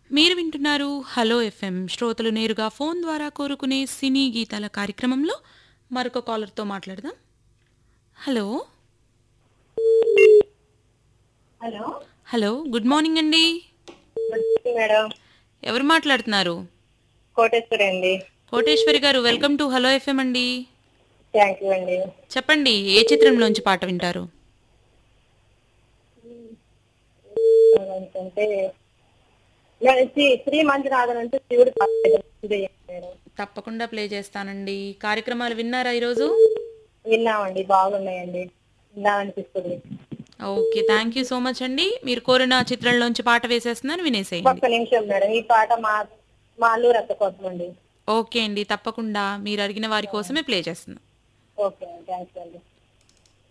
మీరు వింటున్నారు hello FM శ్రోతలు నేరుగా ఫోన్ ద్వారా కోరుకునే సినీ గీతాల కార్యక్రమంలో మరొక కాలర్తో మాట్లాడదాం hello hello hello good morning అండి మేడం ఎవరు మాట్లాడుతున్నారు కోటేశ్వరి అండి కోటేశ్వరి గారు వెల్కమ్ టు హలో ఎఫ్ఎం అండి థ్యాంక్ యూ అండి చెప్పండి ఏ చిత్రంలోంచి పాట వింటారు అంటే మేడం, శ్రీ- శ్రీ మంజునాథన్ అంటే శివుడు పాట ఇది మేడం తప్పకుండా ప్లే చేస్తానండి కార్యక్రమాలు విన్నారా ఈరోజు విన్నామండి బాగున్నాయండి విన్నామనిపిస్తుంది okay thank you so much అండి మీరు కోరిన చిత్రంలోంచి పాట వేసేస్తున్నాను వినేసేయండి ఒక్క నిమిషం మేడం ఈ పాట మా మా అల్లూరు అత్త కోసం అండి ఓకే అండి తప్పకుండా మీరు అడిగిన వారి కోసమే ప్లే చేస్తున్నాం ఓకే థ్యాంక్స్ అండి